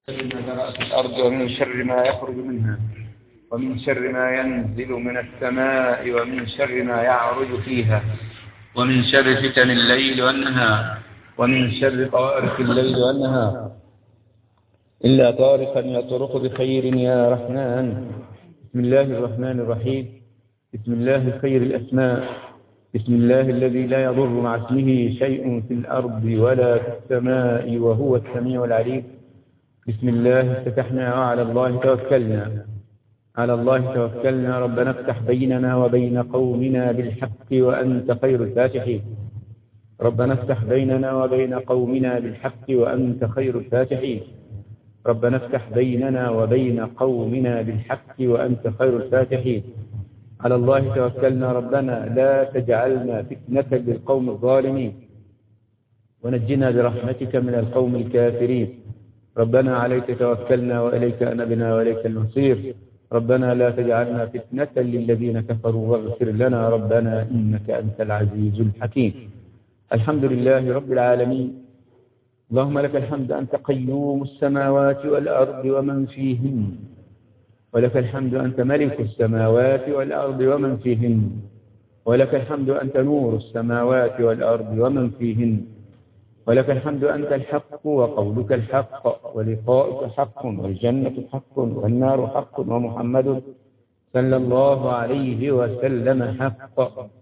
ما ذرأ في الأرض ومن شر ما يخرج منها ومن شر ما ينزل من السماء ومن شر ما يعرج فيها ومن شر فتن الليل والنهار ومن شر طوارق الليل والنهار إلا طارقا يطرق بخير يا رحمن بسم الله الرحمن الرحيم بسم الله خير الأسماء بسم الله الذي لا يضر مع اسمه شيء في الأرض ولا في السماء وهو السميع العليم بسم الله افتتحنا وعلى الله توكلنا على الله توكلنا ربنا افتح بيننا وبين قومنا بالحق وأنت خير الفاتحين ربنا افتح بيننا وبين قومنا بالحق وأنت خير الفاتحين ربنا افتح بيننا وبين قومنا بالحق وأنت خير الفاتحين على الله توكلنا ربنا لا تجعلنا فتنة للقوم الظالمين ونجنا برحمتك من القوم الكافرين ربنا عليك توكلنا وإليك أنبنا وإليك المصير ربنا لا تجعلنا فتنة للذين كفروا واغفر لنا ربنا إنك أنت العزيز الحكيم الحمد لله رب العالمين اللهم لك الحمد أنت قيوم السماوات والأرض ومن فيهن ولك الحمد أنت ملك السماوات والأرض ومن فيهن ولك الحمد أنت نور السماوات والأرض ومن فيهن ولك الحمد أنت الحق وقولك الحق ولقاؤك حق والجنة حق والنار حق ومحمد صلى الله عليه وسلم حق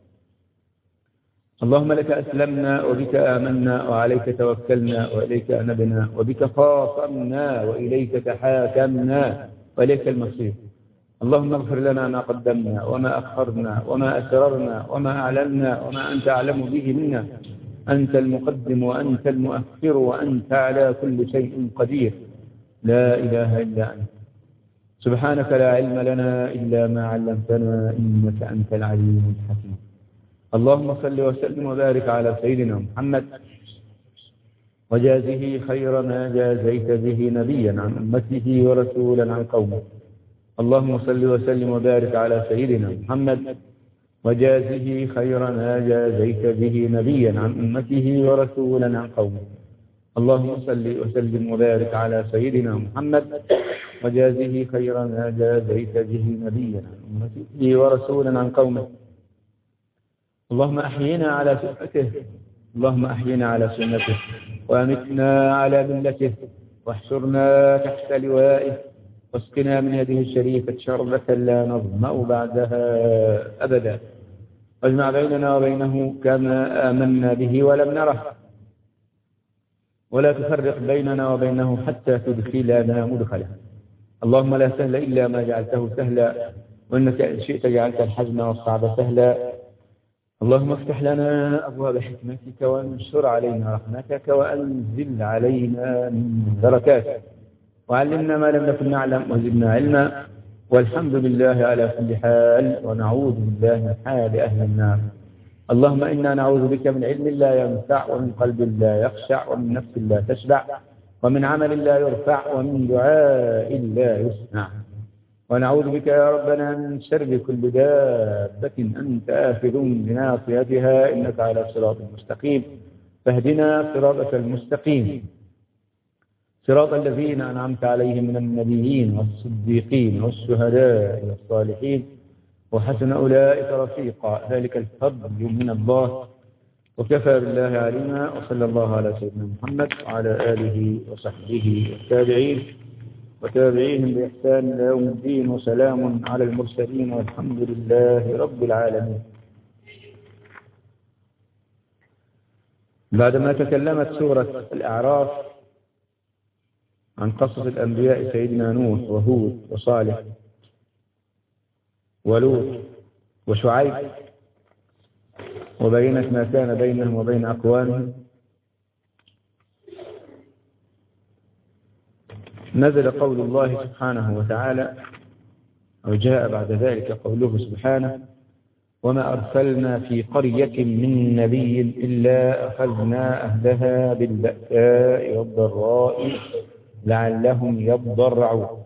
اللهم لك أسلمنا وبك آمنا وعليك توكلنا وإليك أنبنا وبك خاصمنا وإليك تحاكمنا وإليك المصير اللهم اغفر لنا ما قدمنا وما أخرنا وما أسررنا وما أعلنا وما أنت أعلم به منا أنت المقدم وأنت المؤخر وأنت على كل شيء قدير لا إله إلا أنت سبحانك لا علم لنا إلا ما علمتنا إنك أنت العليم الحكيم اللهم صل وسلم وبارك على سيدنا محمد وجازه خير ما جازيت به نبيا عن أمته ورسولا عن قومه اللهم صل وسلم وبارك على سيدنا محمد وجازه خير ما جازيت به نبيا عن أمته ورسولا عن قومه اللهم صل وسلم وبارك على سيدنا محمد وجازه خير ما جازيت به نبيا عن أمته ورسولا عن قومه اللهم أحينا على سنته اللهم أحينا على سنته وأمتنا على ملته واحشرنا تحت لوائه واسقنا من يده الشريفة شربة لا نظمأ بعدها أبدا واجمع بيننا وبينه كما آمنا به ولم نره ولا تفرق بيننا وبينه حتى تدخلنا مدخله اللهم لا سهل إلا ما جعلته سهلا وإنك إن شئت جعلت الحزن والصعب سهلا اللهم افتح لنا أبواب حكمتك وانشر علينا رحمتك وأنزل علينا من بركاتك وعلمنا ما لم نكن نعلم وزدنا علما والحمد لله على كل حال ونعوذ بالله من حال أهل النار اللهم إنا نعوذ بك من علم لا ينفع ومن قلب لا يخشع ومن نفس لا تشبع ومن عمل لا يرفع ومن دعاء لا يسمع ونعوذ بك يا ربنا من شر كل دابة أنت آخذ بناصيتها إنك على صراط مستقيم فاهدنا صراطك المستقيم صراط الذين أنعمت عليهم من النبيين والصديقين والشهداء والصالحين وحسن أولئك رفيقا ذلك الفضل من الله وكفى بالله عليما وصلى الله على سيدنا محمد وعلى آله وصحبه والتابعين وتابعيهم بإحسان إلى يوم الدين وسلام على المرسلين والحمد لله رب العالمين بعدما تكلمت سورة الأعراف عن قصص الأنبياء سيدنا نوح وهود وصالح ولوط وشعيب وبينت ما كان بينهم وبين أقوامهم نزل قول الله سبحانه وتعالى أو جاء بعد ذلك قوله سبحانه وما أرسلنا في قرية من نبي إلا أخذنا أهلها بالبأساء والضراء لعلهم يضرعون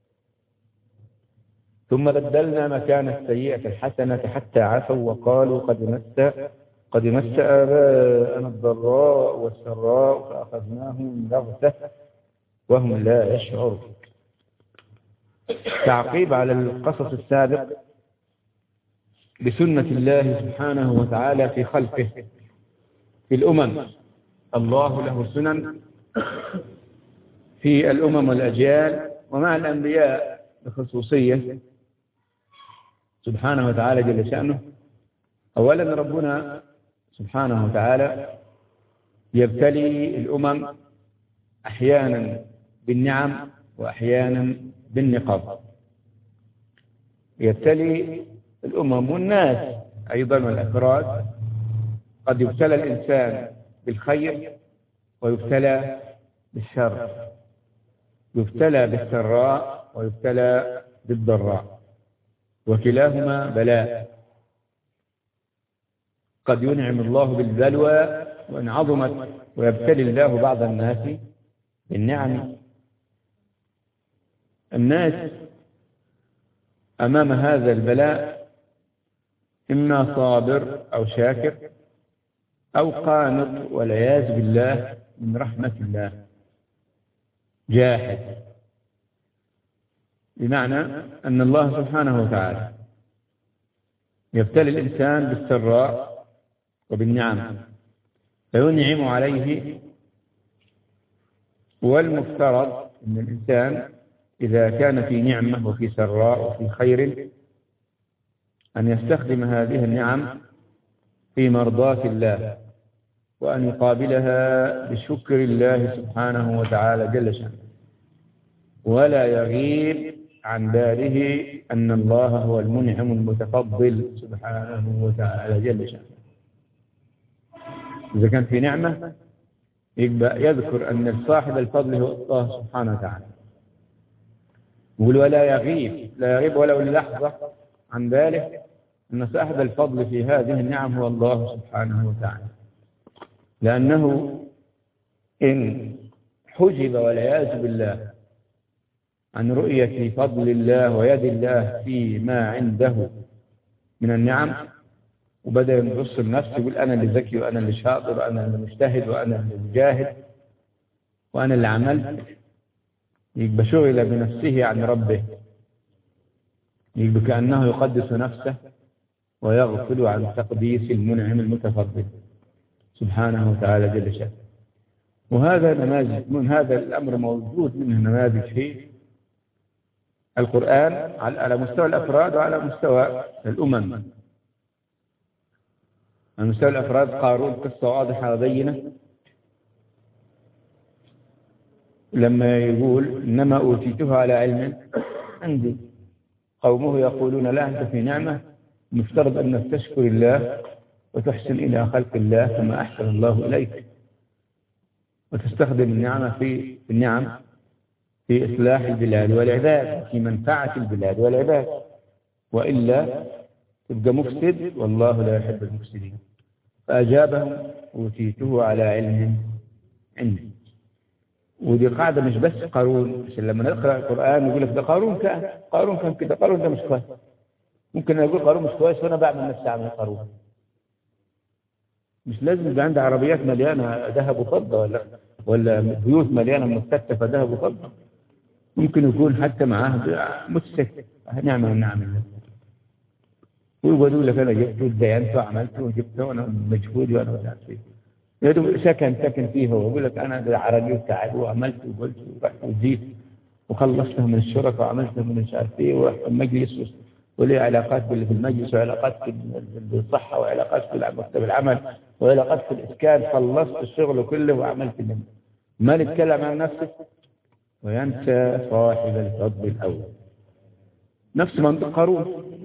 ثم بدلنا مكان السيئة الحسنة حتى عفوا وقالوا قد مس قد مس آباءنا الضراء والسراء فأخذناهم بغتة وهم لا يشعرون تعقيب على القصص السابق بسنة الله سبحانه وتعالى في خلقه في الأمم الله له سنن في الأمم والأجيال ومع الأنبياء بخصوصية سبحانه وتعالى جل شأنه أولا ربنا سبحانه وتعالى يبتلي الأمم أحيانا بالنعم وأحيانا بالنقاب يبتلي الأمم والناس أيضا والأفراد قد يبتلى الإنسان بالخير ويبتلى بالشر يبتلى بالسراء ويبتلى بالضراء وكلاهما بلاء قد ينعم الله بالبلوى وإن عظمت ويبتلي الله بعض الناس بالنعم الناس أمام هذا البلاء إما صابر أو شاكر أو قانط والعياذ بالله من رحمة الله جاحد بمعنى أن الله سبحانه وتعالى يبتلي الإنسان بالسراء وبالنعم فينعم عليه والمفترض أن الإنسان إذا كان في نعمة وفي سراء وفي خير أن يستخدم هذه النعم في مرضاة الله وأن يقابلها بشكر الله سبحانه وتعالى جل شأنه ولا يغيب عن باله أن الله هو المنعم المتفضل سبحانه وتعالى جل شأنه إذا كان في نعمة يبقى يذكر أن صاحب الفضل هو الله سبحانه وتعالى يقول ولا يغيب لا يغيب ولو للحظة عن باله أن صاحب الفضل في هذه النعم هو الله سبحانه وتعالى لأنه إن حجب والعياذ بالله عن رؤية فضل الله ويد الله فيما عنده من النعم وبدأ يبص لنفسه يقول أنا اللي ذكي وأنا اللي شاطر وأنا اللي مجتهد وأنا اللي مجاهد وأنا اللي عملت يبقى شغل بنفسه عن ربه يبقى كأنه يقدس نفسه ويغفل عن تقديس المنعم المتفضل سبحانه وتعالى جل شأنه وهذا نماذج من هذا الأمر موجود منه نماذج في القرآن على مستوى الأفراد وعلى مستوى الأمم على مستوى الأفراد قارون قصة واضحة وبينة لما يقول إنما أوتيتها على علم عندي قومه يقولون لا أنت في نعمة مفترض أنك تشكر الله وتحسن إلى خلق الله كما أحسن الله إليك وتستخدم النعمة في النعم في إصلاح البلاد والعباد في منفعة البلاد والعباد وإلا تبقى مفسد والله لا يحب المفسدين فأجابهم أوتيته على علم عندي ودي قاعدة مش بس قارون عشان لما نقرأ القرآن يقول لك ده قارون كان قارون كان كده قارون ده مش كويس ممكن أقول قارون مش كويس وأنا بعمل نفسي أعمل قارون مش لازم يبقى عندي عربيات مليانة ذهب وفضة ولا ولا بيوت مليانة مستكتفة ذهب وفضة ممكن يكون حتى معاه متسك نعمة من نعم الله ويقولوا لك أنا جبت ودينت وعملت وجبت وأنا مجهود وأنا مش عارف ايه يا دوب سكن سكن فيه هو يقول لك أنا عربي وتعب وعملت وقلت ورحت وجيت وخلصتها من الشركة وعملتها من مش عارف ايه ورحت المجلس ولي علاقات باللي في المجلس وعلاقات في بالصحة وعلاقات في مكتب العمل وعلاقات في الإسكان خلصت الشغل كله وعملت منه ما نتكلم عن نفسك وينسى صاحب الفضل الأول نفس منطق قارون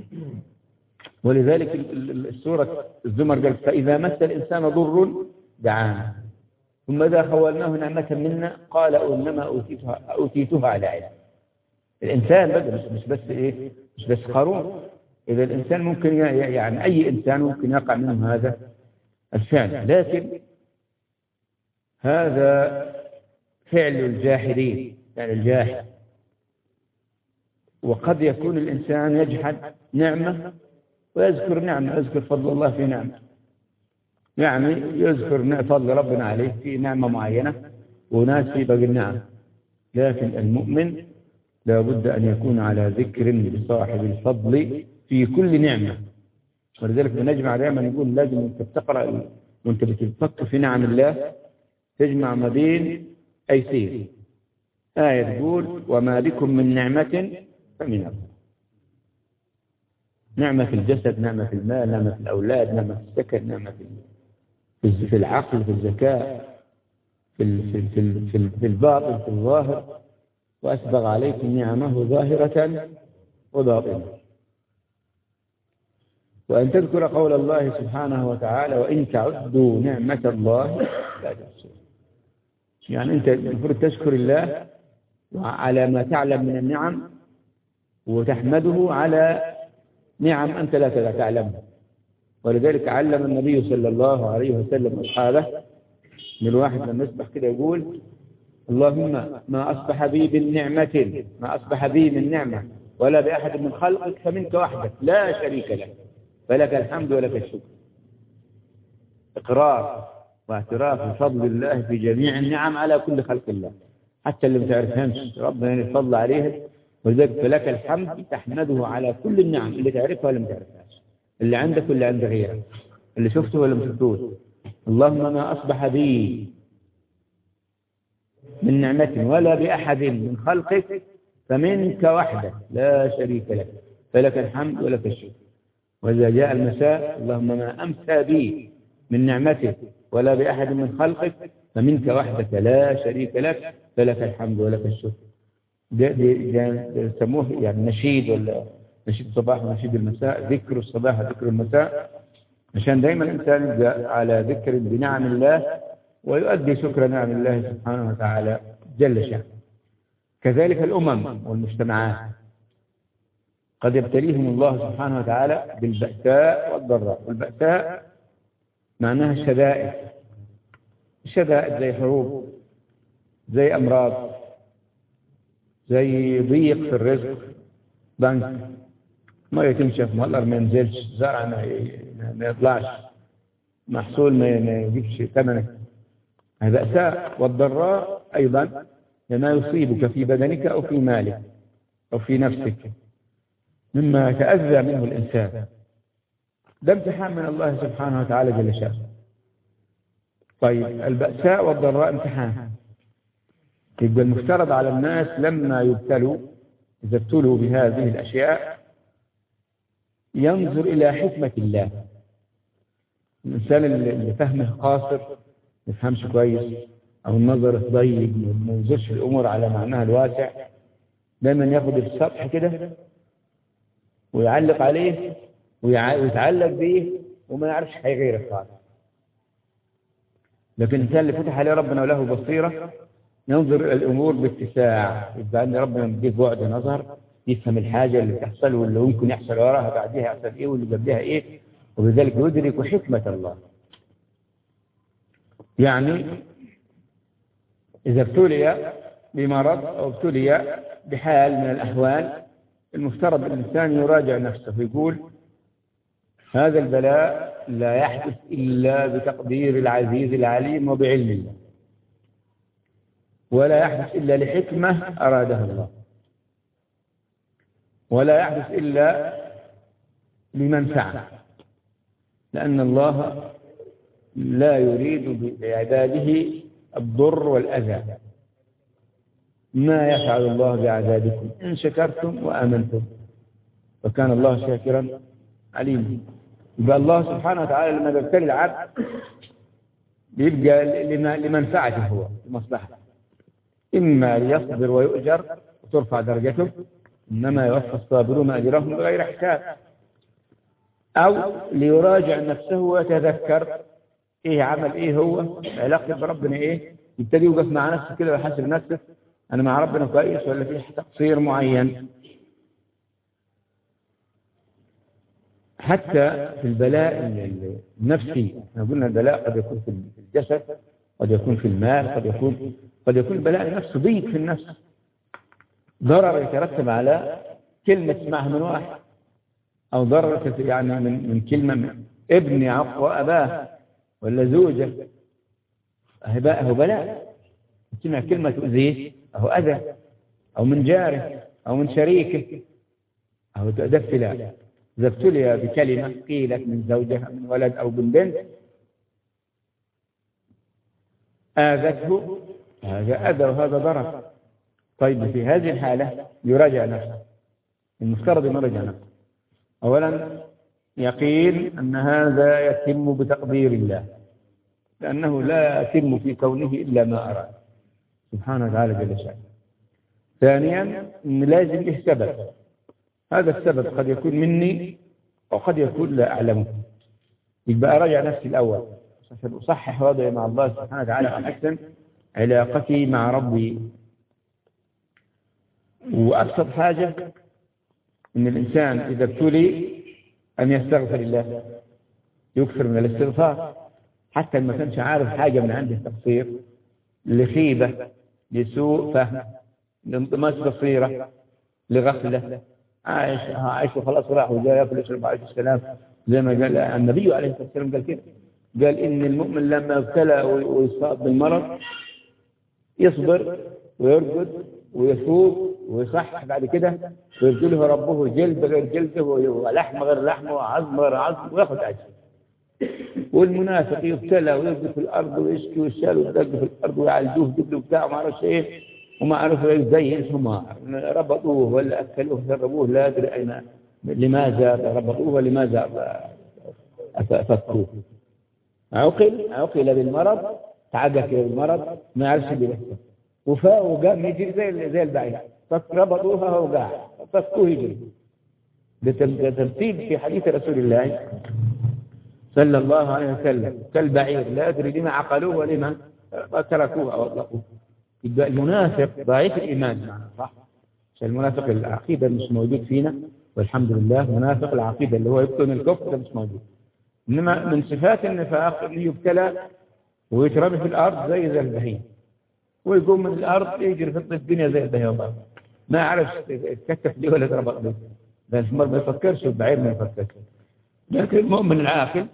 ولذلك السورة الزمر قال فإذا مس الإنسان ضر دعانا ثم إذا خولناه نعمة منا قال إنما أوتيتها, أوتيتها على علم الإنسان بقى مش, مش بس إيه مش بس قارون إذا الإنسان ممكن يعني أي إنسان ممكن يقع منه هذا الفعل لكن هذا فعل الجاحدين فعل الجاحد وقد يكون الإنسان يجحد نعمة ويذكر نعمة يذكر فضل الله في نعمة يعني يذكر فضل ربنا عليه في نعمة معينة وناس في باقي النعم لكن المؤمن لا بد أن يكون على ذكر بصاحب الفضل في كل نعمة ولذلك بنجمع دائما نقول لازم أنت بتقرأ وأنت بتفكر في نعم الله تجمع ما بين أيسير آية تقول وما بكم من نعمة فمن الله نعمة في الجسد نعمة في المال نعمة في الأولاد نعمة في السكن نعمة في في العقل في الذكاء في في في في, في الباطن في الظاهر وأسبغ عليكم نعمه ظاهرة وباطنة وأن تذكر قول الله سبحانه وتعالى وإن تعدوا نعمة الله لا تحصوها يعني أنت المفروض تشكر الله على ما تعلم من النعم وتحمده على نعم أنت لا تعلمها ولذلك علم النبي صلى الله عليه وسلم أصحابه من الواحد لما يصبح كده يقول اللهم ما أصبح بي بالنعمة ما أصبح بي من نعمة ولا بأحد من خلقك فمنك وحدك لا شريك لك فلك الحمد ولك الشكر إقرار واعتراف بفضل الله في جميع النعم على كل خلق الله حتى اللي ما تعرفهمش ربنا يفضل عليهم ولذلك فلك الحمد تحمده على كل النعم اللي تعرفها ولا ما تعرفهاش اللي عندك واللي عند غيرك اللي شفته ولا ما شفتوش اللهم ما أصبح بي من نعمة ولا بأحد من خلقك فمنك وحدك لا شريك لك فلك الحمد ولك الشكر وإذا جاء المساء اللهم ما أمسى بي من نعمتك ولا بأحد من خلقك فمنك وحدك لا شريك لك فلك الحمد ولك الشكر ده يسموه يعني نشيد ولا نشيد الصباح ونشيد المساء ذكر الصباح وذكر المساء عشان دايما الإنسان يبقى على ذكر بنعم الله ويؤدي شكر نعم الله سبحانه وتعالى جل شأنه كذلك الأمم والمجتمعات قد يبتليهم الله سبحانه وتعالى بالبأساء والضراء والبأساء معناها الشدائد الشدائد زي حروب زي أمراض زي ضيق في الرزق بنك ما يتنشف مطر ما ينزلش زرع ما يطلعش محصول ما يجيبش ثمنه البأساء والضراء أيضا لما يصيبك في بدنك أو في مالك أو في نفسك مما يتأذى منه الإنسان ده امتحان من الله سبحانه وتعالى جل شأنه طيب البأساء والضراء امتحان يبقى المفترض على الناس لما يبتلوا إذا ابتلوا بهذه الأشياء ينظر إلى حكمة الله الإنسان اللي فهمه قاصر ما يفهمش كويس أو النظر ضيق ما ينظرش الأمور على معناها الواسع دايما ياخد السطح كده ويعلق عليه ويتعلق به وما يعرفش هيغير خالص لكن الإنسان اللي فتح عليه ربنا وله بصيرة ينظر إلى الأمور باتساع يبقى أن ربنا مديه بعد نظر يفهم الحاجة اللي تحصل واللي ممكن يحصل وراها بعدها يحصل إيه واللي قبلها إيه وبذلك يدرك حكمة الله يعني إذا ابتلي بمرض أو ابتلي بحال من الأحوال المفترض الإنسان يراجع نفسه ويقول هذا البلاء لا يحدث إلا بتقدير العزيز العليم وبعلم الله ولا يحدث إلا لحكمة أرادها الله ولا يحدث إلا لمنفعة لأن الله لا يريد بعباده الضر والأذى ما يفعل الله بعذابكم إن شكرتم وآمنتم وكان الله شاكرا عليما يبقى الله سبحانه وتعالى لما يبتلي العبد بيبقى لمنفعته هو لمصلحته إما ليصبر ويؤجر وترفع درجته إنما يوفى الصابرون أجرهم بغير حساب أو ليراجع نفسه ويتذكر إيه عمل إيه هو علاقته بربنا إيه يبتدي يوقف مع نفسه كده ويحاسب نفسه أنا مع ربنا كويس ولا في تقصير معين حتى في البلاء النفسي احنا قلنا البلاء قد يكون في الجسد قد يكون في المال قد يكون قد يكون البلاء نفسه ضيق في النفس ضرر يترتب على كلمة تسمعها من واحد أو ضرر يعني من, من كلمة من ابن عق وأباه ولا زوجة هو بلاء سمع كلمة تؤذيه أو أذى أو من جاره أو من شريكه أو ده ابتلاء إذا ابتلي بكلمة قيلت من زوجها من ولد أو من بنت آذته هذا أذى وهذا ضرر طيب في هذه الحالة يراجع نفسه المفترض أن يراجع نفسه أولا يقين أن هذا يتم بتقدير الله لأنه لا يتم في كونه إلا ما أراد سبحانه وتعالى جل شأنه ثانيا أن لازم له سبب هذا السبب قد يكون مني وقد يكون لا أعلمه يبقى أراجع نفسي الأول عشان أصحح وضعي مع الله سبحانه وتعالى عن أحسن علاقتي مع ربي وأبسط حاجة أن الإنسان إذا ابتلي أن يستغفر الله يكثر من الاستغفار حتى ما كانش عارف حاجة من عنده تقصير لخيبة لسوء فهم لانطماس بصيرة لغفلة عايش عايش وخلاص راح وجاء ياكل يشرب عايش السلام زي ما قال النبي عليه الصلاة والسلام قال كده قال إن المؤمن لما ابتلى ويصاب بالمرض يصبر ويرقد ويفوق ويصحح بعد كده ويبدله ربه جلد غير جلده ولحم غير لحمه وعظم غير عظم وياخذ اجر والمنافق يبتلى ويبدو في الارض ويشكي ويشال ويدق في الارض ويعالجوه جبله وبتاع وما اعرفش ايه وما عرفوا زي اسمه ربطوه ولا اكلوه شربوه لا ادري اين لماذا ربطوه ولماذا فكوه عقل عقل بالمرض تعقل بالمرض ما يعرفش اللي بيحصل وفاء وقام يجري زي زي البعير ربطوها وقع فكوه يجري بترتيب في حديث رسول الله صلى الله عليه وسلم كالبعير لا أدري لما عقلوه ولما تركوه أو أطلقوه يبقى المنافق ضعيف الإيمان صح عشان المنافق العقيدة مش موجود فينا والحمد لله منافق العقيدة اللي هو يبطن الكفر ده مش موجود إنما من صفات النفاق اللي يبتلى ويترمي في الأرض زي زي البهيم ويقوم من الأرض يجري في الدنيا زي البهيم ما يعرفش يتكتف ليه ولا يضرب أرضه ده ما يفكرش البعير ما يفكرش لكن المؤمن العاقل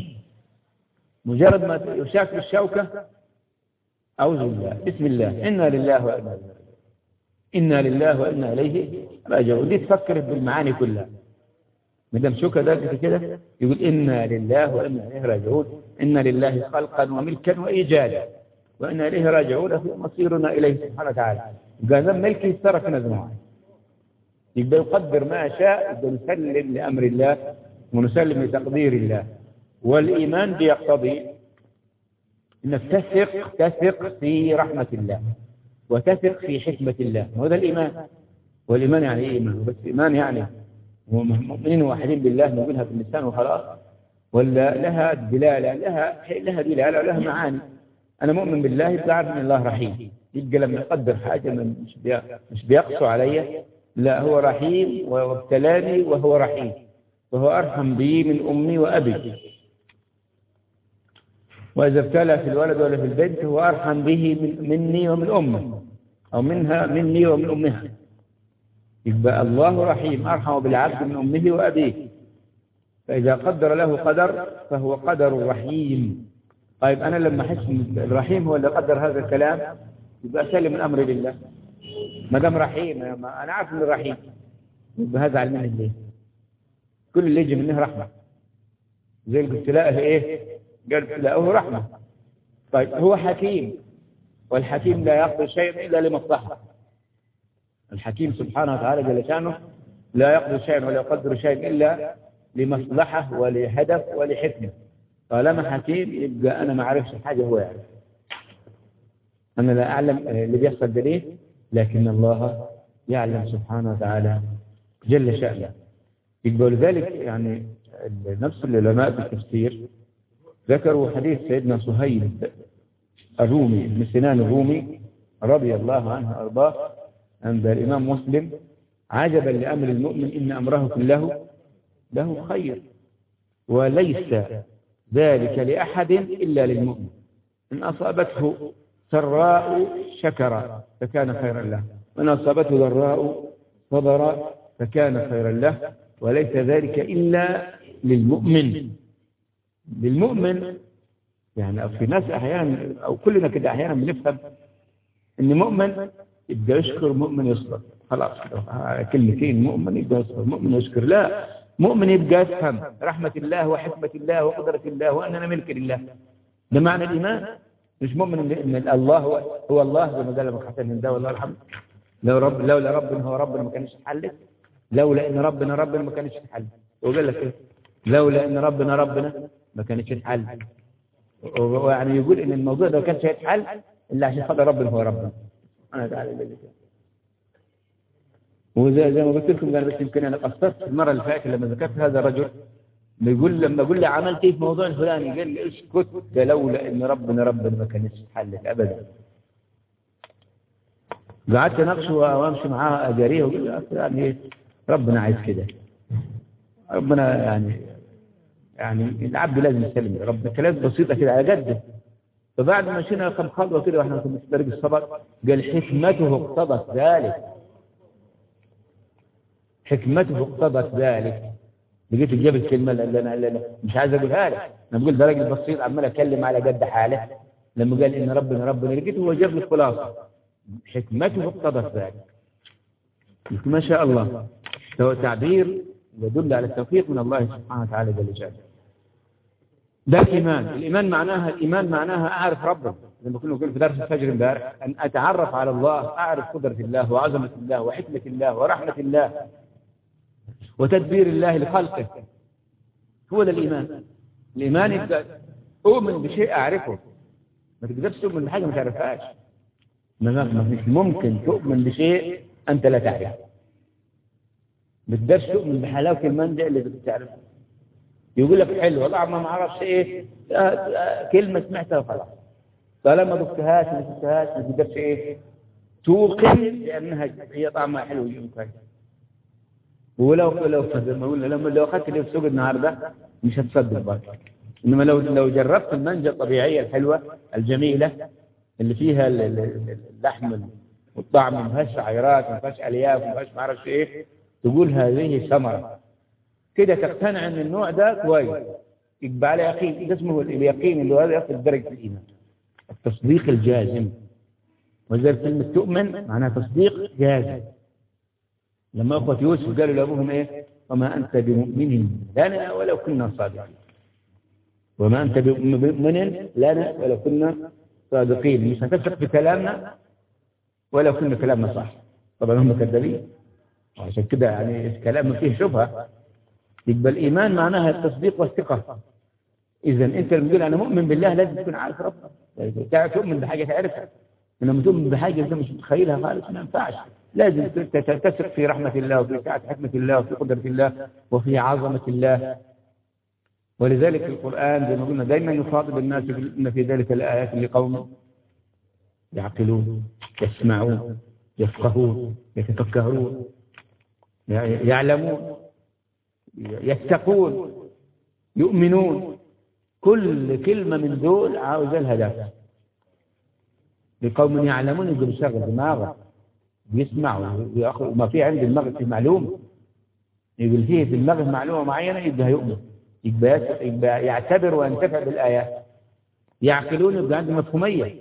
مجرد ما يشاك بالشوكة أعوذ بالله بسم الله إنا لله وإنا إليه إنا لله وإنا إليه راجعون دي تفكر بالمعاني كلها ما دام شوكة ده كده يقول إنا لله وإنا إليه راجعون إنا لله خلقا وملكا وإيجادا وإنا إليه راجعون في مصيرنا إليه سبحانه وتعالى قال ملكه ترك نزمه يبقى يقدر ما شاء يبقى نسلم لأمر الله ونسلم لتقدير الله والإيمان بيقتضي أنك تثق تثق في رحمة الله وتثق في حكمة الله وهذا الإيمان والإيمان يعني إيه إيمان بس إيمان يعني مؤمنين واحدين بالله نقولها باللسان وخلاص ولا لها دلالة لها لها دلالة ولها معاني أنا مؤمن بالله يبقى عارف أن الله رحيم يبقى لما يقدر حاجة مش مش بيقسو علي لا هو رحيم وابتلاني وهو رحيم وهو أرحم بي من أمي وأبي وإذا ابتلى في الولد ولا في البنت هو أرحم به من مني ومن أمه أو منها مني ومن أمها يبقى الله رحيم أرحم بالعبد من أمه وأبيه فإذا قدر له قدر فهو قدر رحيم طيب أنا لما أحس الرحيم هو اللي قدر هذا الكلام يبقى أسلم الأمر لله ما دام رحيم أنا عارف إنه رحيم يبقى هذا علمني ليه كل اللي يجي منه رحمة زي الابتلاء إيه قال ابتلاءه رحمة طيب هو حكيم والحكيم لا يقضي شيء إلا لمصلحة الحكيم سبحانه وتعالى جل شانه لا يقضي شيئا ولا يقدر شيئا إلا لمصلحة ولهدف ولحكمة طالما حكيم يبقى أنا ما أعرفش حاجة هو يعرف أنا لا أعلم اللي بيحصل ده ليه لكن الله يعلم سبحانه وتعالى جل شأنه يبقى لذلك يعني نفس العلماء في التفسير ذكروا حديث سيدنا صهيب الرومي بن سنان الرومي رضي الله عنه وارضاه عند الإمام مسلم عجبا لأمر المؤمن إن أمره كله له خير وليس ذلك لأحد إلا للمؤمن إن أصابته سراء شكر فكان خيرا له وإن أصابته ضراء صبر فكان خيرا له وليس ذلك إلا للمؤمن للمؤمن يعني في ناس أحيانا أو كلنا كده أحيانا بنفهم إن مؤمن يبقى يشكر مؤمن يصبر خلاص كلمتين مؤمن يبقى يصبر مؤمن يشكر لا مؤمن يبقى يفهم رحمة الله وحكمة الله وقدرة الله وأننا ملك لله ده معنى الإيمان مش مؤمن إن الله هو, هو الله زي ما قال ابن حسن هندا والله الحمد لو رب لولا ربنا هو ربنا ما كانش اتحلت لولا ان ربنا ربنا ما كانش اتحل وقال لك ايه لولا ان ربنا ربنا ما كانش اتحل ويعني يقول ان الموضوع ده ما كانش هيتحل الا عشان خاطر ربنا هو ربنا انا تعالى ذلك وزي زي ما قلت لكم انا بس يمكن انا قصرت المره اللي فاتت لما ذكرت هذا الرجل بيقول لما اقول له عملت ايه في موضوع الفلاني قال لي اسكت ده لولا ان ربنا ربنا ما كانش اتحلت ابدا قعدت اناقشه وامشي معاه اجاريه وقلت له يعني ربنا عايز كده ربنا يعني يعني العبد لازم يسلم ربنا كلام بسيطه كده على جده فبعد ما مشينا كم خطوه كده واحنا في طريق الصبر قال حكمته اقتضت ذلك حكمته اقتضت ذلك لقيت جاب الكلمه اللي انا اللي انا مش عايز اقولها لك انا بقول ده راجل بسيط عمال اتكلم على قد حاله لما قال ان ربنا ربنا لقيته هو جاب لي الخلاصه حكمته اقتضت ذلك ما شاء الله هو تعبير يدل على التوفيق من الله سبحانه وتعالى جل جلاله ده الإيمان الإيمان معناها الإيمان معناها أعرف ربنا لما كنا نقول في درس الفجر امبارح أن أتعرف على الله أعرف قدرة الله وعظمة الله وحكمة الله ورحمة الله وتدبير الله لخلقه هو ده الإيمان الإيمان يبقى أؤمن بشيء أعرفه ما تقدرش تؤمن بحاجة ما تعرفهاش مش ممكن تؤمن بشيء أنت لا تعرفه ما تقدرش تؤمن بحلاوة المندع اللي بتعرفه يقول لك حلو والله ما اعرفش ايه آه آه كلمة سمعتها وخلاص طالما ما ضفتهاش ما شفتهاش ما تقدرش ايه توقن لانها هي طعمها حلو ويوم كويس ولو لو لما لو اخذت اللي في سوق النهارده مش هتصدق بقى انما لو لو جربت المانجا الطبيعيه الحلوه الجميله اللي فيها اللحم والطعم ما فيهاش عيرات ما فيهاش الياف ما فيهاش ما اعرفش ايه تقول هذه ثمره كده تقتنع ان النوع ده كويس يبقى على يقين ده اسمه اليقين اللي هو هذا يصل درجه الايمان التصديق الجازم وذلك كلمه تؤمن معناها تصديق جازم لما اخوه يوسف قالوا لابوهم ايه وما انت بمؤمن لنا ولو كنا صادقين وما انت بمؤمن لنا ولو كنا صادقين مش هتثق في كلامنا ولو كنا كلامنا صح طبعا هم كذابين عشان كده يعني الكلام فيه شبهه يبقى الإيمان معناها التصديق والثقة إذا أنت لما تقول أنا مؤمن بالله لازم تكون عارف ربك تعرف تؤمن بحاجة تعرفها لما تؤمن بحاجة أنت مش متخيلها خالص ما ينفعش لازم تثق في رحمة الله وفي سعة حكمة الله وفي قدرة الله وفي عظمة الله ولذلك القرآن زي ما قلنا دائما يخاطب الناس إن في ذلك الآيات لقوم يعقلون يسمعون يفقهون يتفكرون يعلمون يتقون يؤمنون كل كلمة من دول عاوزة الهدف لقوم يعلمون يقول بيشغل دماغه بيسمع وما في عند المغرب في معلومة يقول فيه في المغرب معلومة معينة يبقى يؤمن يبقى, يبقى يعتبر وينتفع بالآيات يعقلون يبقى عنده مفهومية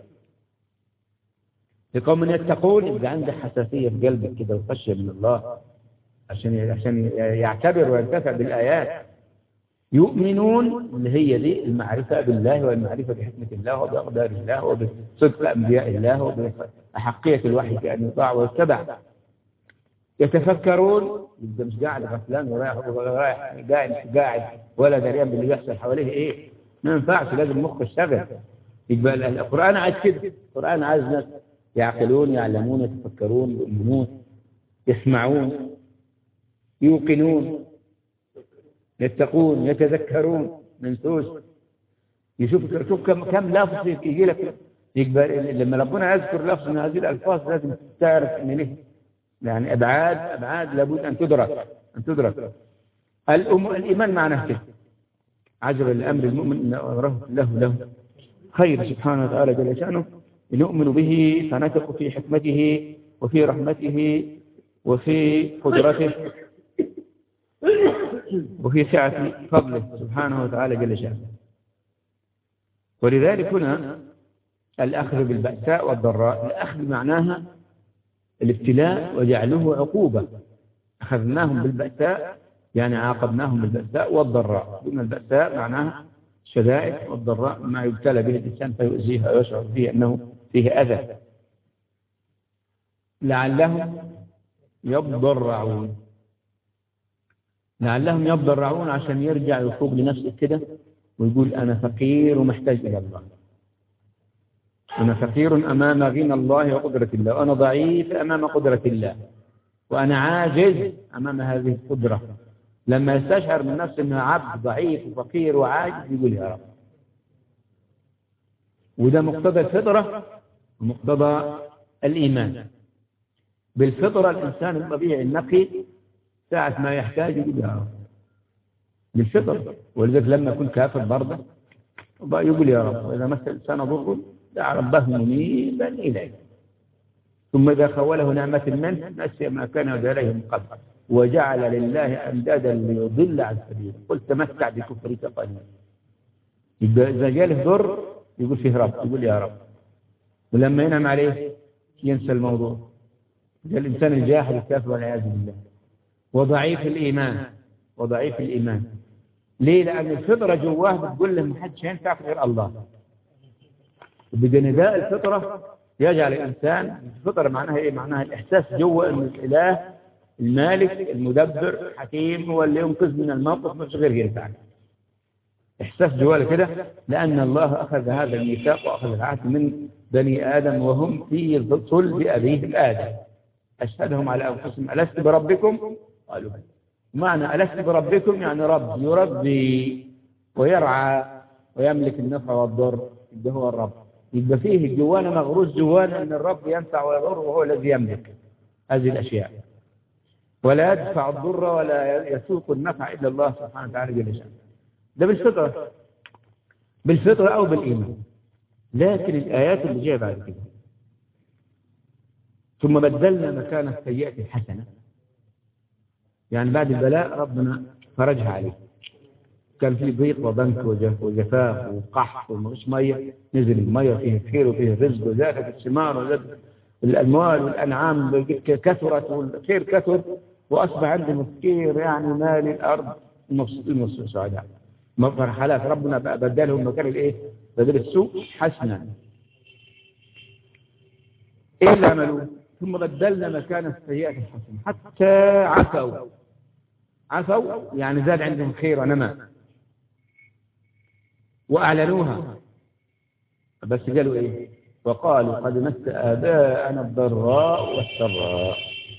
لقوم يتقون يبقى عنده حساسية في قلبك كده وخشية من الله عشان عشان يعتبر وينتفع بالآيات يؤمنون اللي هي دي المعرفة بالله والمعرفة بحكمة الله وبأقدار الله وبصدق أنبياء الله وبأحقية الوحي بأن يطاع ويتبع يتفكرون يبقى مش قاعد غفلان ورايح رايح قاعد قاعد ولا دريان باللي بيحصل حواليه ايه ما ينفعش لازم مخ يشتغل يبقى القرآن عايز كده القرآن عايز ناس يعقلون يعلمون يتفكرون يؤمنون يسمعون يوقنون يتقون يتذكرون منسوس يشوف شوف كم كم لفظ يجي لك يقبل لما ربنا يذكر لفظ من هذه الالفاظ لازم تعرف ان له يعني ابعاد ابعاد لابد ان تدرك ان تدرك الأم الايمان معناه كده عجب الامر المؤمن ان امره له له خير سبحانه وتعالى جل شانه نؤمن به فنثق في حكمته وفي رحمته وفي قدرته وفي سعة فضله سبحانه وتعالى جل شأنه ولذلك هنا الأخذ بالبأساء والضراء الأخذ معناها الابتلاء وجعله عقوبة أخذناهم بالبأساء يعني عاقبناهم بالبأساء والضراء قلنا البأساء معناها شدائد والضراء ما يبتلى به الإنسان فيؤذيه ويشعر فيه أنه فيه أذى لعلهم يضرعون لعلهم يضرعون عشان يرجع يفوق لنفسه كده ويقول أنا فقير ومحتاج إلى الله أنا فقير أمام غنى الله وقدرة الله وأنا ضعيف أمام قدرة الله وأنا عاجز أمام هذه القدرة لما يستشعر من نفسه أنه عبد ضعيف وفقير وعاجز يقول يا رب وده مقتضى الفطرة ومقتضى الإيمان بالفطرة الإنسان الطبيعي النقي ساعة ما يحتاج يقول يا رب بالفطرة ولذلك لما يكون كافر برضه يقول يا رب وإذا مس الإنسان ضر دعا ربه منيبا إليه ثم إذا خوله نعمة منه نسي ما كان عليه من قبل وجعل لله أندادا ليضل عن سبيله قل تمتع بكفرك قليلا إذا جاله ضر يقول فيه رب يقول يا رب ولما ينعم عليه ينسى الموضوع الإنسان الجاهل الكافر والعياذ بالله وضعيف الإيمان وضعيف الإيمان ليه لأن الفطرة جواه بتقول له ما حدش ينفع غير الله بجنداء الفطرة يجعل الإنسان الفطرة معناها إيه معناها الإحساس جوه أن الإله المالك المدبر حكيم هو اللي ينقذ من الموقف مش غير ينفع إحساس جواله كده لأن الله أخذ هذا الميثاق وأخذ العهد من بني آدم وهم في صلب أبيهم آدم أشهدهم على أنفسهم ألست بربكم قالوا بلى معنى ألست بربكم يعني رب يربي ويرعى ويملك النفع والضر ده هو الرب يبقى فيه جوانا مغروس جوانا أن الرب ينفع ويضر وهو الذي يملك هذه الأشياء ولا يدفع الضر ولا يسوق النفع إلا الله سبحانه وتعالى جل شأنه ده بالفطرة بالفطرة أو بالإيمان لكن الآيات اللي جايه بعد كده ثم بدلنا مكان السيئة الحسنة يعني بعد البلاء ربنا فرجها عليه كان في ضيق وبنك وجفاف وقحط ومفيش ميه نزل الميه فيه خير وفيه رزق وزادت الثمار وزادت الاموال والانعام كثرت والخير كثر واصبح عندهم خير يعني مال الارض مبسوطين سعداء فرحلات ربنا بقى بدلهم مكان الايه؟ بدل السوء حسنا ايه اللي عملوا؟ ثم بدلنا مكان السيئة الحسنة حتى عفوا عفوا يعني زاد عندهم خير ونمى وأعلنوها بس قالوا إيه وقالوا قد مس آباءنا الضراء والسراء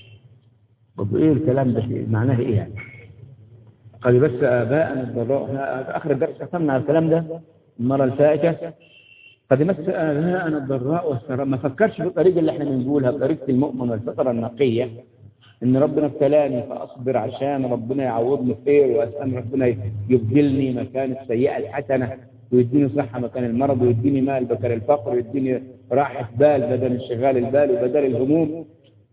طب إيه الكلام ده معناه إيه يعني قد مس آباءنا الضراء في آخر الدرس قسمنا الكلام ده المرة الفائتة قد مس آباءنا الضراء والسراء ما فكرش بالطريقة اللي احنا بنقولها بطريقة المؤمن والفطرة النقية ان ربنا ابتلاني فاصبر عشان ربنا يعوضني خير واسال ربنا يبدلني مكان السيئه الحسنه ويديني صحه مكان المرض ويديني مال بدل الفقر ويديني راحه بال بدل انشغال البال وبدل الهموم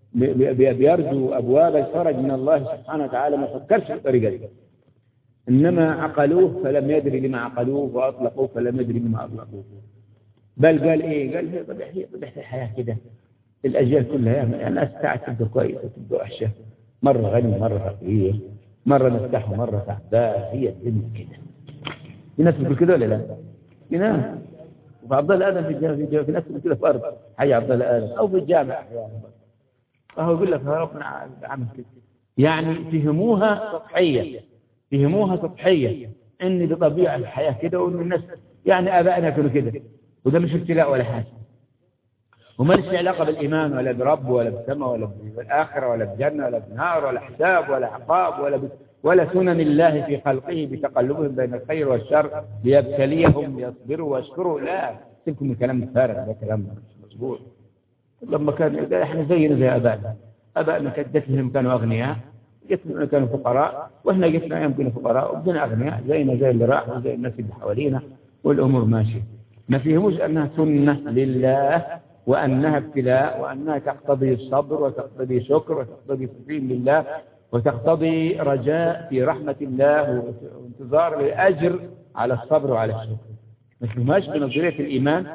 بيرجو ابواب الفرج من الله سبحانه وتعالى ما فكرش بالطريقه دي انما عقلوه فلم يدري لما عقلوه واطلقوه فلم يدري لما اطلقوه بل قال ايه قال هي طبيعه طبيعه الحياه كده الأجيال كلها يعني الناس ساعات تبقى كويسة تبقى وحشة مرة غني مرة فقير مرة مرتاح ومرة تعبان هي الدنيا كده في ناس بتقول كده ولا لا؟ في ناس وفي عبد الله آدم في الجامعة في ناس بتقول كده في أرض حي عبد الله آدم أو في الجامعة أحيانا فهو يقول لك ربنا عمل كده يعني فهموها سطحية فهموها سطحية إن دي طبيعة الحياة كده وإن الناس يعني آبائنا كانوا كده وده مش ابتلاء ولا حاجة وما ليش علاقة بالإيمان ولا برب ولا بالسماء ولا بالآخرة ولا بجنة ولا بنار ولا حساب ولا عقاب ولا ب... ولا سنن الله في خلقه بتقلبهم بين الخير والشر ليبتليهم ليصبروا ويشكروا لا سيبكم من الكلام الفارغ ده كلام مش مظبوط لما كان احنا زينا زي ابائنا ابائنا كانت جتهم كانوا اغنياء جتنا كانوا فقراء واحنا جتنا ايام كنا فقراء وبدنا اغنياء زينا زي اللي راح وزي الناس اللي حوالينا والامور ماشيه ما فيهمش انها سنه لله وأنها ابتلاء وأنها تقتضي الصبر وتقتضي شكر وتقتضي تسليم لله وتقتضي رجاء في رحمة الله وانتظار الأجر على الصبر وعلى الشكر مش مهاش بنظرية الإيمان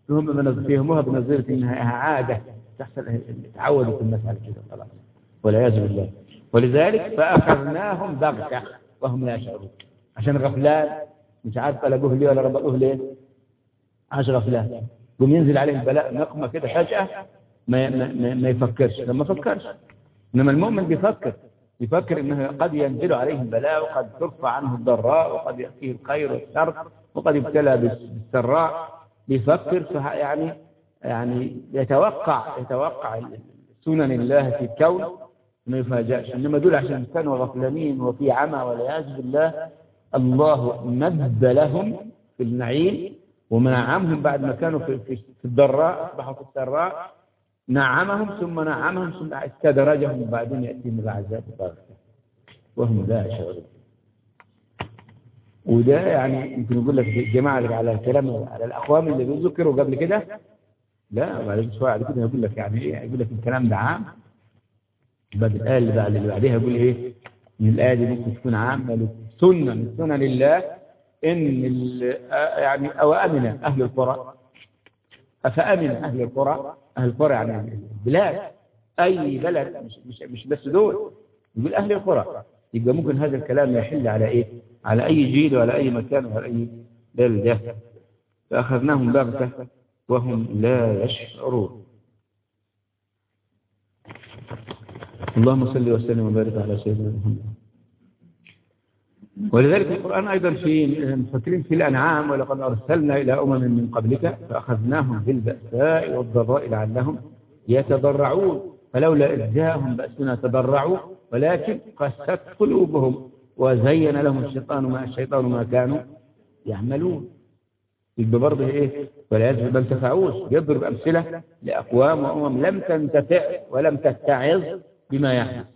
هم بنظ- فهموها بنظرة إنها عادة تحصل تعودوا في الناس على كده خلاص والعياذ بالله ولذلك فأخذناهم بغتة وهم لا يشعرون عشان غفلان مش عارف قلبوه ليه ولا ربطوه ليه عاش غفلان قوم ينزل عليه البلاء نقمة كده فجأة ما, ما, ما, ما يفكرش لما فكرش إنما المؤمن بيفكر يفكر انه قد ينزل عليه البلاء وقد ترفع عنه الضراء وقد يأتيه الخير والشر وقد يبتلى بالسراء بيفكر فه- يعني يعني يتوقع يتوقع سنن الله في الكون ما يفاجأش انما دول عشان كانوا غفلانين وفي عمى والعياذ بالله الله مد لهم في النعيم ومنعمهم بعد ما كانوا في, في, في الضراء اصبحوا في السراء نعمهم ثم نعمهم ثم استدرجهم وبعدين يأتيهم العذاب بغتة وهم لا يشعرون وده يعني يمكن يقول لك الجماعة اللي على الكلام على الأقوام اللي بيذكروا قبل كده لا بعد شوية بعد كده يقول لك يعني إيه يقول لك الكلام ده عام بعد الآية اللي بعد اللي بعدها يقول إيه إن الآية دي ممكن تكون عامة سنة من سنن الله إن ال- آه يعني أو أمن أهل القرى أفأمن أهل القرى أهل القرى يعني البلاد أي بلد مش, مش, مش بس دول يقول أهل القرى يبقى ممكن هذا الكلام يحل على إيه على أي جيل وعلى أي مكان وعلى أي بلدة فأخذناهم بغتة وهم لا يشعرون اللهم صل وسلم وبارك على سيدنا محمد ولذلك القرآن أيضا في مفكرين في الأنعام ولقد أرسلنا إلى أمم من قبلك فأخذناهم بالبأساء والضراء لعلهم يتضرعون فلولا إذ جاءهم بأسنا تضرعوا ولكن قست قلوبهم وزين لهم الشيطان ما الشيطان ما كانوا يعملون يبقى برضه ايه والعياذ ما انتفعوش يضرب امثله لاقوام وامم لم تنتفع ولم تتعظ بما يحدث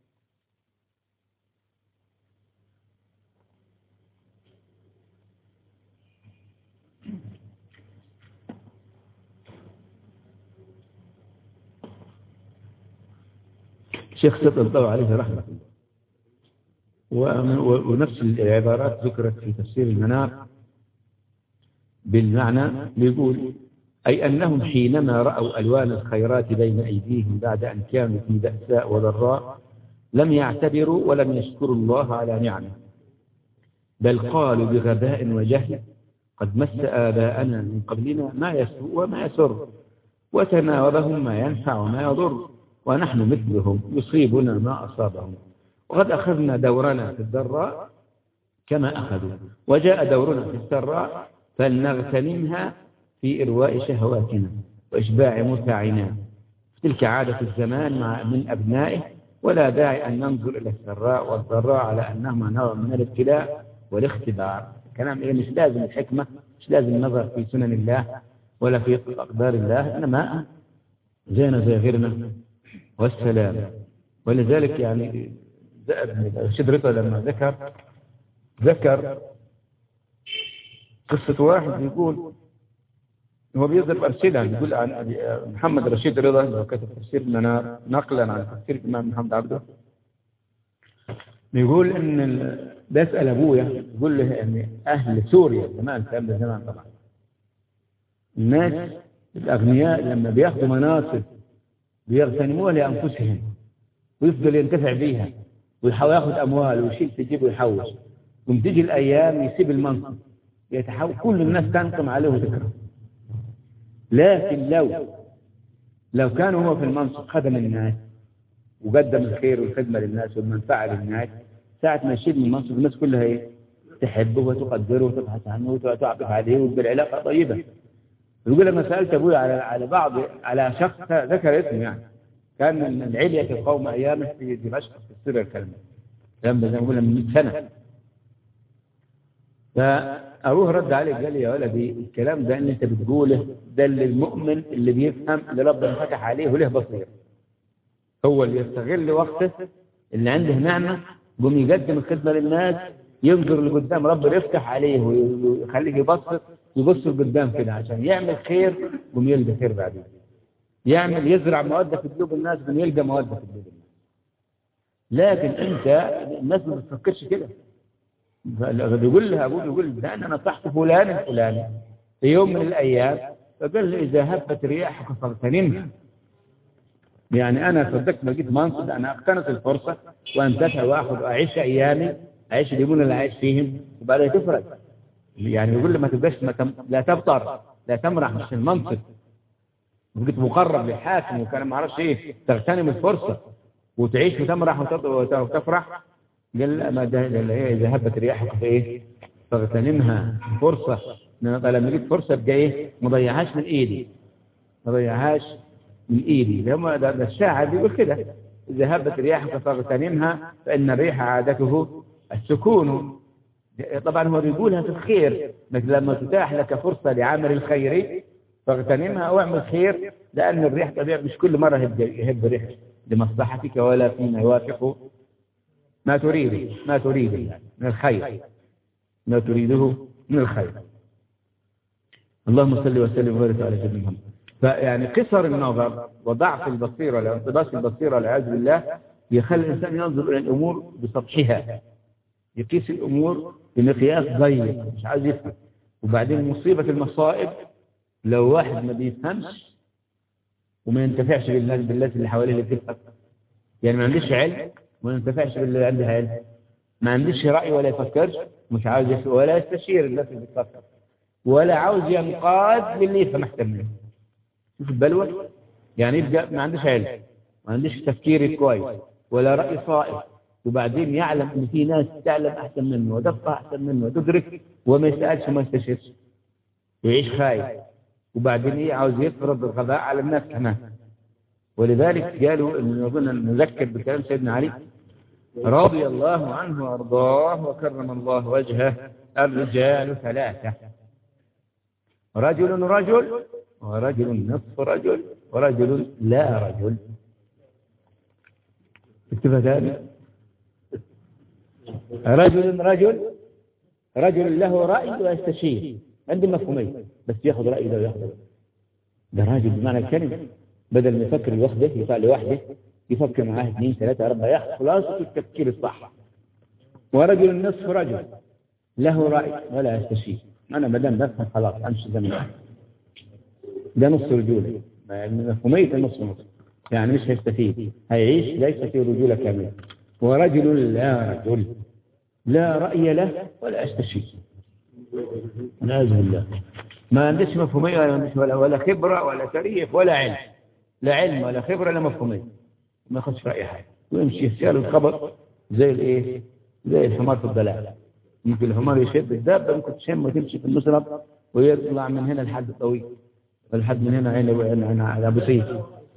شيخ سيد الله عليه رحمه الله ومن- و- ونفس العبارات ذكرت في تفسير المنار بالمعنى بيقول أي أنهم حينما رأوا ألوان الخيرات بين أيديهم بعد أن كانوا في بأساء وضراء لم يعتبروا ولم يشكروا الله على نعمه بل قالوا بغباء وجهل قد مس آباءنا من قبلنا ما يسوء وما يسر وتناوبهم ما ينفع وما يضر ونحن مثلهم يصيبنا ما أصابهم وقد أخذنا دورنا في الضراء كما أخذوا وجاء دورنا في السراء فلنغتنمها في إرواء شهواتنا وإشباع متاعنا تلك عادة الزمان مع من أبنائه ولا داعي أن ننظر إلى السراء والضراء على أنهما نوع من الابتلاء والاختبار كلام إيه مش لازم الحكمة مش لازم النظر في سنن الله ولا في أقدار الله إنما زينا زي غيرنا والسلام ولذلك يعني رشيد رضا لما ذكر ذكر قصة واحد يقول هو بيضرب أمثلة يقول عن أبي- محمد رشيد رضا اللي هو كتب تفسير المنار نقلا عن تفسير الإمام محمد عبده بيقول إن ال- بيسأل أبويا يقول له إن أهل سوريا زمان الكلام ده زمان طبعا الناس الأغنياء لما بياخذوا مناصب بيغتنموها لأنفسهم ويفضل ينتفع بيها ويحاول ياخذ أموال ويشيل في جيبه ويحوش ثم تيجي الأيام يسيب المنصب يتحول كل الناس تنقم عليه وتكره لكن لو لو كان هو في المنصب خدم الناس وقدم الخير والخدمة للناس والمنفعة للناس ساعة ما يشيل من المنصب الناس كلها ايه تحبه وتقدره وتبحث عنه وتعطف عليه وتبقى علاقة طيبة يقول لما سألت أبوي على على بعض على شخص ذكر اسمه يعني كان من العلية القوم أيامه في دمشق في السوريا الكلمة كان زي ما بقول من 100 سنة فأبوه رد عليه قال لي يا ولدي الكلام ده اللي أنت بتقوله ده اللي المؤمن اللي بيفهم اللي ربنا فتح عليه وله بصير هو اللي يستغل وقته اللي عنده نعمة يقوم يقدم الخدمة للناس ينظر لقدام ربنا يفتح عليه ويخليه يبصر يبص لقدام كده عشان يعمل خير يقوم يلقى خير بعدين يعمل يزرع مودة في قلوب الناس يقوم يلقى مودة في قلوب الناس لكن انت الناس ما بتفكرش كده بيقول لها ابوه بيقول ده انا نصحت فلان الفلاني في يوم من الايام فقال لي إذا هبت رياحك فاغتنمها يعني أنا صدقت لقيت منصب أنا أقتنص الفرصة وأنتفع وأخذ وأعيش أيامي أعيش اليومين اللي أعيش فيهم وبعدها تفرق يعني يقول لي ما تبقاش ما تم... لا تبطر لا تمرح مش المنصب بقيت مقرب للحاكم وكان ما اعرفش ايه تغتنم الفرصة وتعيش وتمرح وتط- وت- وتفرح قال لا ما ده قال ايه اذا هبت رياحك في ايه فاغتنمها فرصة لأن أنا لما جيت فرصة ابقى ايه ما ضيعهاش من ايدي ما ضيعهاش من ايدي ده, ما- ده, ده الشاعر بيقول كده اذا هبت رياحك فاغتنمها فان الريح عادته السكون طبعا هو بيقولها في الخير لكن لما تتاح لك فرصة لعمل الخير فاغتنمها او اعمل خير لان الريح طبيعي مش كل مرة يهب يهب ريح لمصلحتك ولا فيما يوافق ما تريد ما تريد من الخير ما تريده من الخير اللهم صل وسلم وبارك على سيدنا محمد فيعني قصر النظر وضعف البصيرة وانطباس البصيرة والعياذ بالله يخلي الإنسان ينظر إلى الأمور بسطحها يقيس الأمور بمقياس ضيق مش عايز يفهم وبعدين مصيبة المصائب لو واحد ما بيفهمش وما ينتفعش بالناس بالناس اللي حواليه اللي بتفهم يعني ما عنديش علم وما ينتفعش باللي عندها علم ما عنديش رأي ولا يفكرش مش عاوز يفهم ولا يستشير الناس اللي بتفكر ولا عاوز ينقاد للي يفهم أحسن منه شوف البلوى يعني يبقى ما عندوش علم ما عندوش تفكير كويس ولا رأي صائب وبعدين يعلم ان في ناس تعلم احسن منه وتفقه احسن منه وتدرك وما يسالش وما يستشيرش ويعيش خايف وبعدين ايه عاوز يفرض الغباء على الناس كمان ولذلك قالوا ان اظن نذكر بكلام سيدنا علي رضي الله عنه وارضاه وكرم الله وجهه الرجال ثلاثه رجل رجل ورجل نصف رجل ورجل لا رجل اكتبها ذلك رجل رجل رجل له رأي ويستشير عندي مفهومين بس ياخذ رأي ده وياخذ ده ده راجل بمعنى الكلمة بدل ما يفكر لوحده يطلع لوحده يفكر معاه اثنين ثلاثة أربعة ياخذ خلاصة التفكير الصح ورجل نصف رجل له رأي ولا يستشير أنا ما دام بفهم خلاص أمشي زي ما ده نص رجولة مفهومية النص نص يعني مش هيستفيد هيعيش ليس في رجولة كاملة ورجل لا رجل لا رأي له ولا يستشير والعياذ بالله ما عندش مفهومية ولا, عندش ولا, ولا خبرة ولا تاريخ ولا علم لا علم ولا خبرة ولا مفهومية ما ياخدش في رأي حاجة ويمشي يسير الخبر زي الايه زي الحمار في الضلال ممكن الحمار يشد الدابة ممكن تشم وتمشي في المسرب ويطلع من هنا لحد الطويل ولحد من هنا عين عين على ابو سيف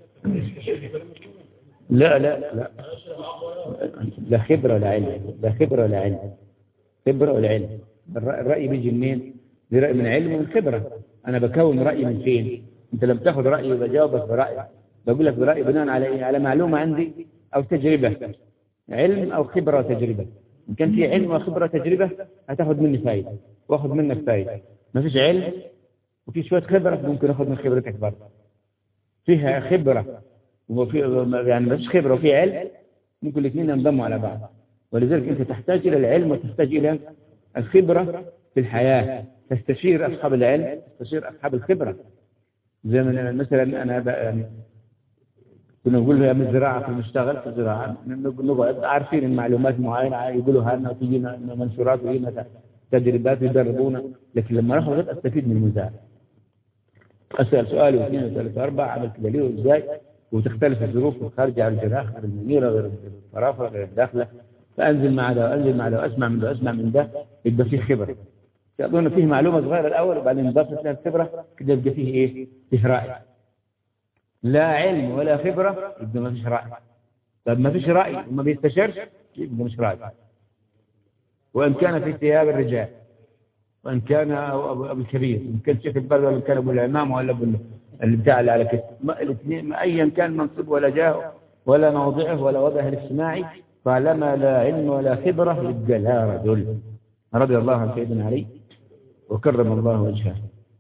لا لا لا لا خبرة ولا علم لا خبرة ولا علم خبرة ولا علم الرأي, الرأي بيجي منين دي رأي من علم ومن خبرة أنا بكون رأي من فين أنت لم تاخذ رأيي وبجاوبك برأي بقول لك برأي بناء على إيه على معلومة عندي أو تجربة علم أو خبرة وتجربة إن كان في علم وخبرة وتجربة هتاخذ مني فايدة واخذ منك فايدة ما فيش علم وفي شوية خبرة ممكن أخذ من خبرتك برضه فيها خبرة وفي يعني ما فيش خبرة وفي علم ممكن الاثنين ينضموا على بعض ولذلك أنت تحتاج إلى العلم وتحتاج إلى الخبرة في الحياة تستشير أصحاب العلم تستشير أصحاب الخبرة زي ما مثلا أنا بقى يعني كنا نقول يا من الزراعة في المشتغل في الزراعة نقعد عارفين المعلومات معينة يقولوها لنا وتجينا منشورات ويجينا تدريبات ويدربونا لكن لما ناخذ استفيد من المزارع أسأل سؤال واثنين وثلاثة أربعة عملت كده ليه وإزاي وتختلف الظروف الخارجة عن الجناح غير المنيرة غير الفرافرة غير الداخلة فأنزل مع ده وأنزل مع ده وأسمع من ده وأسمع من ده يبقى فيه خبرة يظن فيه معلومة صغيرة الأول وبعدين إضافة لها الخبرة كده يبقى فيه إيه؟ فيه رأي لا علم ولا خبرة يبقى ما فيش رأي طب ما فيش رأي وما بيستشرش يبقى مش رأي وإن كان في ثياب الرجال وإن كان أبو, أبو الكبير إن كان شيخ البلد ولا كان أبو العمام ولا أبو اللي بتاع اللي على كتف الاثنين أيا كان منصب ولا جاه ولا موضعه ولا وضعه الاجتماعي طالما لا علم ولا خبرة يبقى لا رجل رضي الله عن سيدنا علي وكرم الله وجهه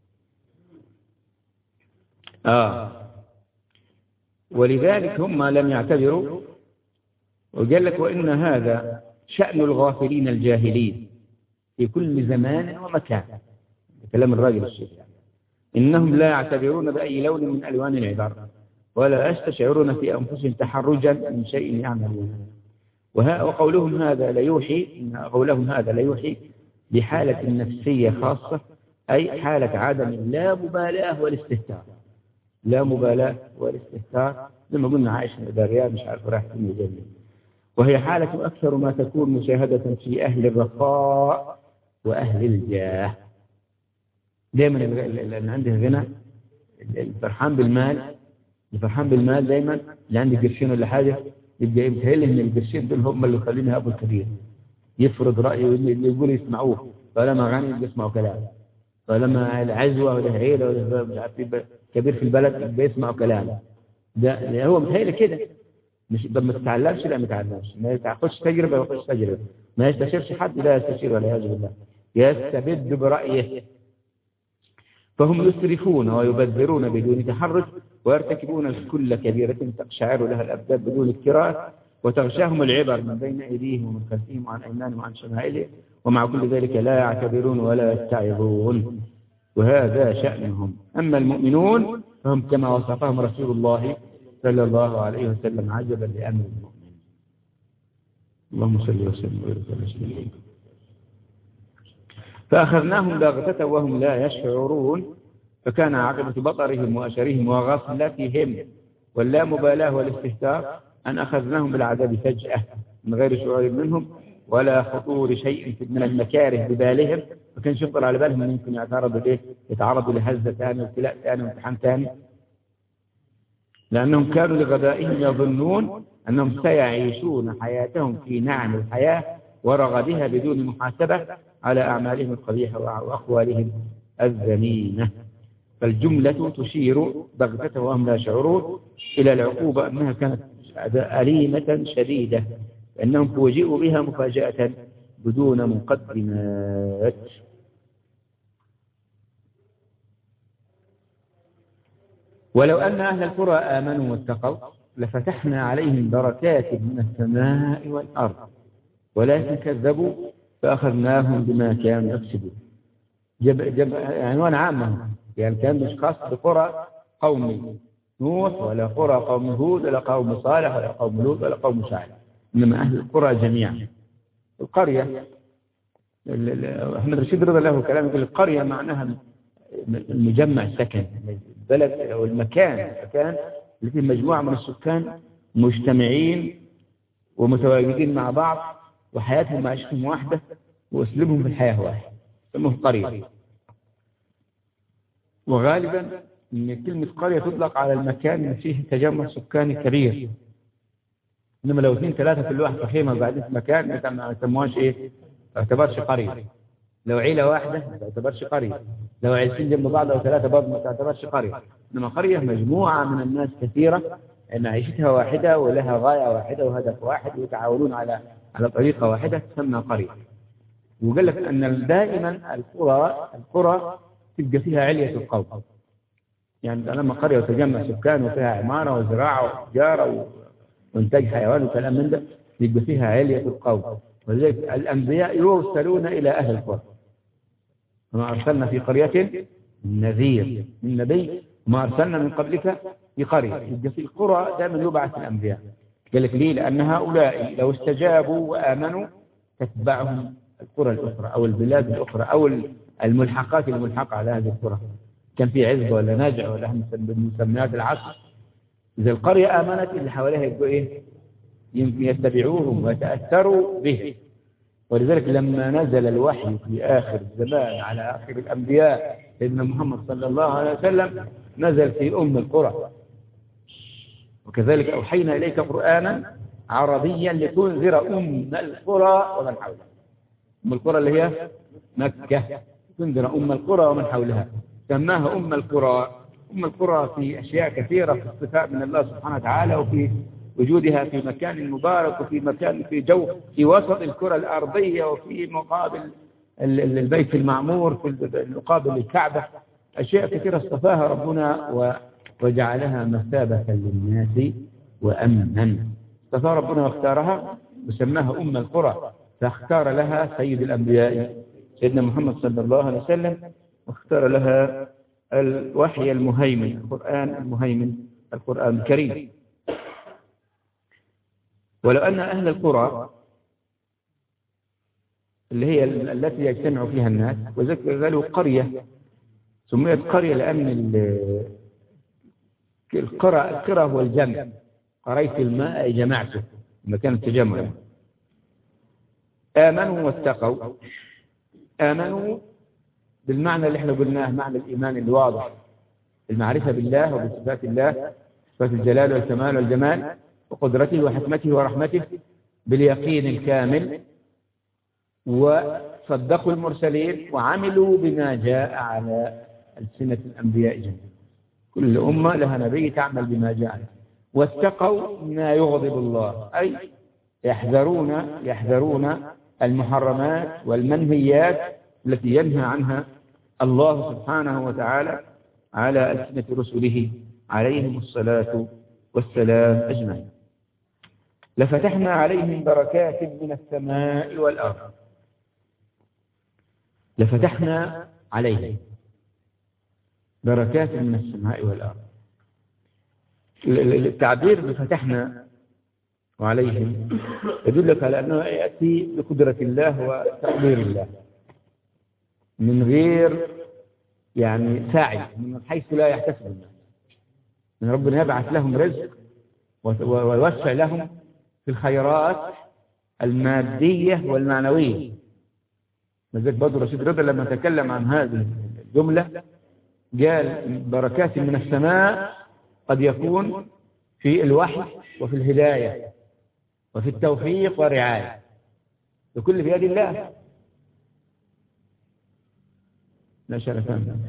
آه ولذلك هم لم يعتبروا وقال لك وإن هذا شأن الغافلين الجاهلين في كل زمان ومكان كلام الراجل الشيخ يعني إنهم لا يعتبرون بأي لون من ألوان العبر ولا يستشعرون في أنفسهم تحرجا من شيء يعملونه وها وقولهم هذا ليوحي إن قولهم هذا ليوحي بحالة نفسية خاصة أي حالة عدم لا مبالاة والاستهتار لا مبالاة والاستهتار زي ما قلنا عايش الرياض مش عارف راح فين الجنة وهي حالة أكثر ما تكون مشاهدة في أهل الرخاء وأهل الجاه دائما اللي عنده غنى الفرحان بالمال الفرحان بالمال دائما اللي عنده قرشين ولا حاجة يبقى يمتهل ان القرشين دول هم اللي يخليني ابو الكبير يفرض رايه اللي يقول يسمعوه طالما غني يسمعوا كلامه طالما العزوه ولا عيله ولا مش عارف يبقى كبير في البلد يبقى يسمعوا كلامه ده هو متهيألي كده مش ما تتعلمش لا ما تتعلمش ما تاخدش تجربه ما تاخدش تجربه ما يستشيرش حد لا يستشير والعياذ بالله يستبد برايه فهم يسرفون ويبذرون بدون تحرج ويرتكبون كل كبيرة تقشعر لها الأبدان بدون اكتراث وتغشاهم العبر من بين أيديهم ومن خلفهم وعن أيمانهم وعن شمائلهم ومع كل ذلك لا يعتبرون ولا يتعظون وهذا شأنهم أما المؤمنون فهم كما وصفهم رسول الله صلى الله عليه وسلم عجبا لأمر المؤمن اللهم صل وسلم وبارك على سيدنا فأخذناهم بغتة وهم لا يشعرون فكان عاقبة بطرهم وأشرهم وغفلتهم واللا مبالاة والاستهتار أن أخذناهم بالعذاب فجأة من غير شعور منهم ولا خطور شيء من المكاره ببالهم ما كانش يخطر على بالهم أن يمكن يتعرضوا ليه يتعرضوا لهزة ثانية وابتلاء ثاني وامتحان ثاني لأنهم كانوا لغبائهم يظنون أنهم سيعيشون حياتهم في نعم الحياة ورغدها بدون محاسبة على أعمالهم القبيحة وأقوالهم الذميمة فالجملة تشير بغتة وهم لا يشعرون إلى العقوبة أنها كانت أليمة شديدة لأنهم فوجئوا بها مفاجأة بدون مقدمات ولو أن أهل القرى آمنوا واتقوا لفتحنا عليهم بركات من السماء والأرض ولكن كذبوا فأخذناهم بما كانوا يكسبون جب جب عنوان عامة يعني كان مش خاص بقرى قوم نوح ولا قرى قوم هود ولا قوم صالح ولا قوم لوط ولا قوم شعيب إنما أهل القرى جميعا القرية أحمد رشيد رضي الله كلام يقول القرية معناها المجمع السكن البلد أو المكان المكان اللي فيه مجموعة من السكان مجتمعين ومتواجدين مع بعض وحياتهم معيشتهم واحدة وأسلوبهم في الحياة واحد يسموه قرية وغالبا ان كلمة قرية تطلق على المكان اللي فيه تجمع سكاني كبير انما لو اثنين ثلاثة في الواحد في خيمة وبعدين في مكان ما يسموهاش ايه ما تعتبرش قرية لو عيلة واحدة ما تعتبرش قرية لو عيلتين جنب بعض او ثلاثة برضه ما تعتبرش قرية انما قرية مجموعة من الناس كثيرة ان عيشتها واحدة ولها غاية واحدة وهدف واحد ويتعاونون على على طريقة واحدة تسمى قرية وقال لك ان دائما القرى القرى تبقى فيها علية القوم يعني لما قرية وتجمع سكان وفيها عمارة وزراعة وتجارة وإنتاج حيوان وكلام من ده يبقى فيها علية القوم ولذلك الأنبياء يرسلون إلى أهل القرى وما أرسلنا في قرية نذير من نبي وما أرسلنا من قبلك في قرية يبقى في القرى دائما يبعث الأنبياء قال لك ليه لأن هؤلاء لو استجابوا وآمنوا تتبعهم القرى الأخرى أو البلاد الأخرى أو الملحقات الملحقة على هذه القرى كان في عزبة ولا نجع ولا مسميات العصر إذا القرية آمنت اللي حواليها يبقوا إيه يتبعوهم ويتأثروا به ولذلك لما نزل الوحي في آخر الزمان على آخر الأنبياء سيدنا محمد صلى الله عليه وسلم نزل في أم القرى وكذلك أوحينا إليك قرآنا عربيا لتنذر أم القرى ومن حولها أم القرى اللي هي مكة تنذر أم القرى ومن حولها سماها أم القرى أم القرى في أشياء كثيرة في الصفاء من الله سبحانه وتعالى وفي وجودها في مكان مبارك وفي مكان في جو في وسط الكرة الأرضية وفي مقابل البيت المعمور في مقابل الكعبة أشياء كثيرة اصطفاها ربنا وجعلها مثابة للناس وأمنا اصطفى ربنا واختارها وسماها أم القرى فاختار لها سيد الأنبياء سيدنا محمد صلى الله عليه وسلم واختار لها الوحي المهيمن القرآن المهيمن القرآن الكريم ولو أن أهل القرى اللي هي التي يجتمع فيها الناس وذكر قالوا قرية سميت قرية لأن القرى القرى هو الجمع قريت الماء جمعته مكان التجمع آمنوا واتقوا آمنوا بالمعنى اللي احنا قلناه معنى الإيمان الواضح المعرفة بالله وبصفات الله صفات الجلال والكمال والجمال وقدرته وحكمته ورحمته باليقين الكامل وصدقوا المرسلين وعملوا بما جاء على ألسنة الأنبياء جميعا كل أمة لها نبي تعمل بما جاء واتقوا ما يغضب الله أي يحذرون يحذرون المحرمات والمنهيات التي ينهى عنها الله سبحانه وتعالى على ألسنة رسله عليهم الصلاة والسلام أجمعين لفتحنا عليهم بركات من السماء والأرض لفتحنا عليهم بركات من السماء والأرض التعبير بفتحنا وعليهم يدلك على أنه يأتي بقدرة الله وتقدير الله من غير يعني ساعي من حيث لا يحتسب الناس من ربنا يبعث لهم رزق ويوسع لهم في الخيرات المادية والمعنوية مزيد بدر رشيد رضا لما تكلم عن هذه الجملة قال بركات من السماء قد يكون في الوحي وفي الهداية وفي التوفيق والرعاية وكل في يد الله لا شرفان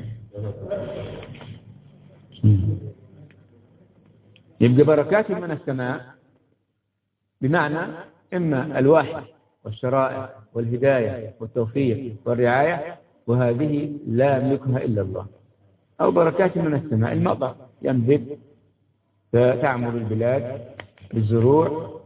يبقى بركات من السماء بمعنى إما الوحي والشرائع والهداية والتوفيق والرعاية وهذه لا يملكها إلا الله أو بركات من السماء المطر ينزل فتعمر البلاد بالزروع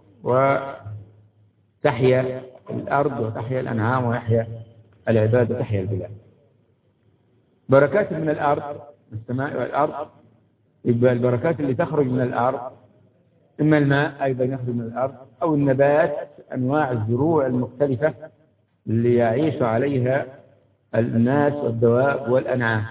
وتحيا الأرض وتحيا الأنعام ويحيا العباد وتحيا البلاد بركات من الأرض من السماء والأرض يبقى البركات اللي تخرج من الأرض إما الماء أيضا يخرج من الأرض أو النبات أنواع الزروع المختلفة اللي يعيش عليها الناس والدواب والأنعام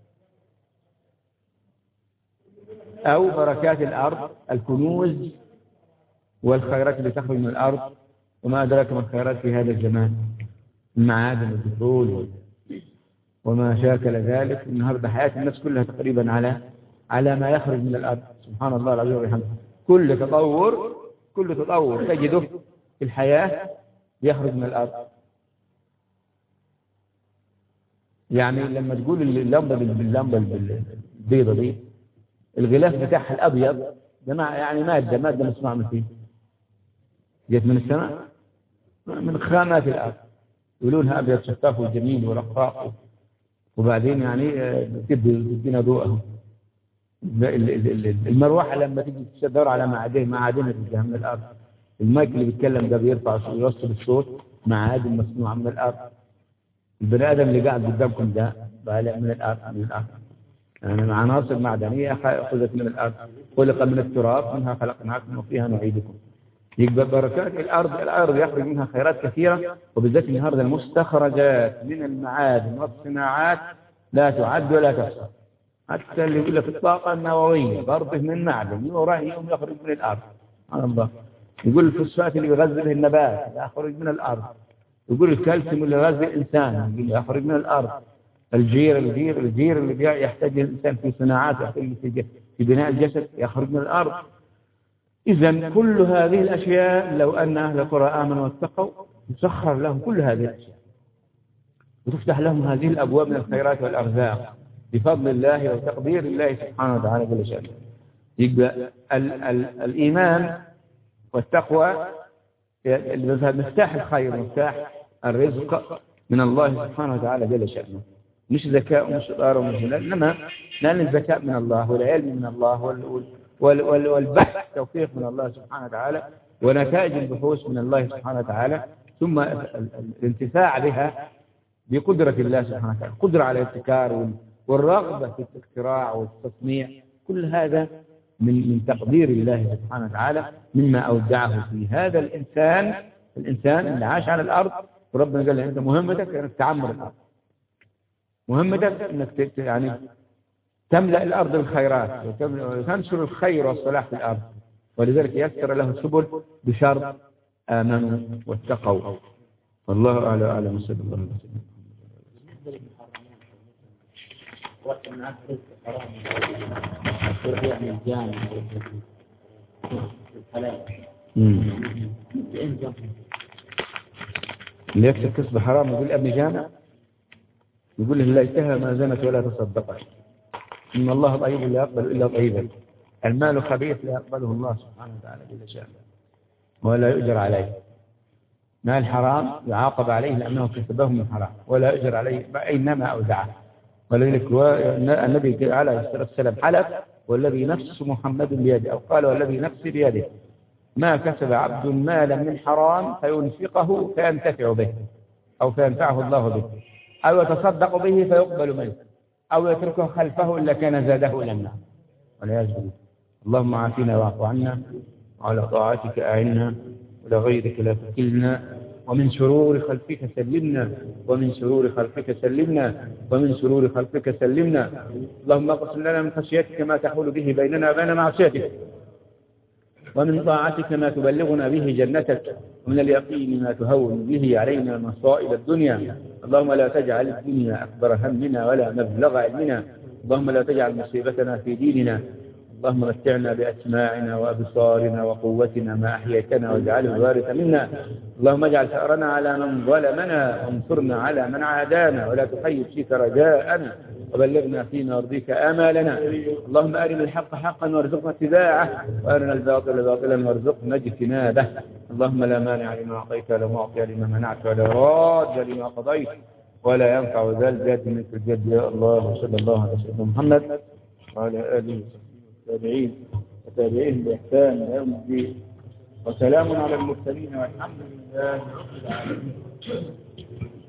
أو بركات الأرض الكنوز والخيرات اللي تخرج من الأرض وما أدراك ما الخيرات في هذا الزمان المعادن والبترول وما شاكل ذلك النهارده حياة الناس كلها تقريبا على على ما يخرج من الأرض سبحان الله العظيم وبحمده كل تطور كل تطور تجده في الحياة يخرج من الأرض يعني لما تقول اللمبة اللمبة البيضة دي الغلاف بتاعها الأبيض ده يعني مادة مادة مصنوعة من فيه جت من السماء من خامات الأرض ولونها أبيض شفاف وجميل ورقاق وبعدين يعني تدينا ضوءه المروحة لما تيجي تدور على معادن معادن تلقاها من الأرض المايك اللي بيتكلم ده بيرفع يوصل الصوت معادن مصنوعة من الأرض البني آدم اللي قاعد قدامكم ده طالع من الأرض من الأرض يعني عناصر معدنية أخذت من الأرض خلق من التراب منها خلقناكم وفيها نعيدكم يبقى بركات الأرض الأرض يخرج منها خيرات كثيرة وبالذات النهاردة المستخرجات من المعادن والصناعات لا تعد ولا تحصى حتى اللي يقول لك الطاقة النووية برضه من معدن يوم يوم يخرج من الأرض سبحان الله يقول الفوسفات اللي يغذي به النبات يخرج من الأرض يقول الكالسيوم اللي يغذي الإنسان يقول يخرج من الأرض الجير الجير الجير اللي يحتاج الإنسان في صناعات يحتاج في بناء الجسد يخرج من الأرض إذا كل هذه الأشياء لو أن أهل القرى آمنوا واتقوا يسخر لهم كل هذه الأشياء وتفتح لهم هذه الأبواب من الخيرات والأرزاق بفضل الله وتقدير الله سبحانه وتعالى كل شيء يبقى ال ال الإيمان والتقوى مفتاح الخير مفتاح الرزق من الله سبحانه وتعالى جل شأنه مش ذكاء ومش إدارة ومش إنما لأن الذكاء من الله والعلم من الله وال وال وال والبحث توفيق من الله سبحانه وتعالى ونتائج البحوث من الله سبحانه وتعالى ثم الانتفاع بها بقدرة الله سبحانه وتعالى قدرة على الابتكار والرغبة في الاختراع والتصنيع كل هذا من من تقدير الله سبحانه وتعالى مما أودعه في هذا الإنسان الإنسان اللي عاش على الأرض وربنا قال له أنت مهمتك أنك تعمر الأرض مهمتك أنك ت- يعني تملأ الأرض بالخيرات وتم- وتنشر الخير والصلاح في الأرض ولذلك يسر له السبل بشرط آمنوا واتقوا والله أعلى أعلم صلى الله عليه وسلم وقت من عصر حرام يروح يعمل جامع الحلال اللي يكسب كسب حرام يقول ابن جامع يقول له ليتها ما زنت ولا تصدقت إن الله طيب لا يقبل إلا طيبا المال خبيث لا يقبله الله سبحانه وتعالى جل شأنه ولا يؤجر عليه مال حرام يعاقب عليه لأنه كسبه من حرام ولا يؤجر عليه أينما أودعه ولذلك هو- النبي عليه الصلاة والسلام حلف والذي نفس محمد بيده أو قال والذي نفسي بيده ما كسب عبد مالا من حرام فينفقه فينتفع به أو فينفعه الله به أو يتصدق به فيقبل منه أو يتركه خلفه إلا كان زاده إلى النار والعياذ بالله اللهم عافنا واعف عنا وعلى طاعتك أعنا ولا غيرك لا تكلنا ومن شرور خلقك سلمنا ومن شرور خلقك سلمنا ومن شرور خلقك سلمنا اللهم اقسم لنا من خشيتك ما تحول به بيننا وبين معصيتك ومن طاعتك ما تبلغنا به جنتك ومن اليقين ما تهون به علينا مصائب الدنيا اللهم لا تجعل الدنيا أكبر همنا ولا مبلغ علمنا اللهم لا تجعل مصيبتنا في ديننا اللهم متعنا بأسماعنا وأبصارنا وقوتنا ما أحييتنا واجعله الوارث منا اللهم اجعل ثأرنا على من ظلمنا وانصرنا على من عادانا ولا تخيب فيك رجاءنا وبلغنا فيما يرضيك آمالنا اللهم أرنا الحق حقا وارزقنا اتباعه وأرنا الباطل باطلا وارزقنا اجتنابه اللهم لا مانع لما أعطيت ولا معطي لما منعت ولا راد لما قضيت ولا ينفع ذا الجد منك الجد يا الله صلى الله عليه وسلم محمد وعلى آله والتابعين وتابعين بإحسان إلى يوم الدين وسلام على المرسلين والحمد لله رب العالمين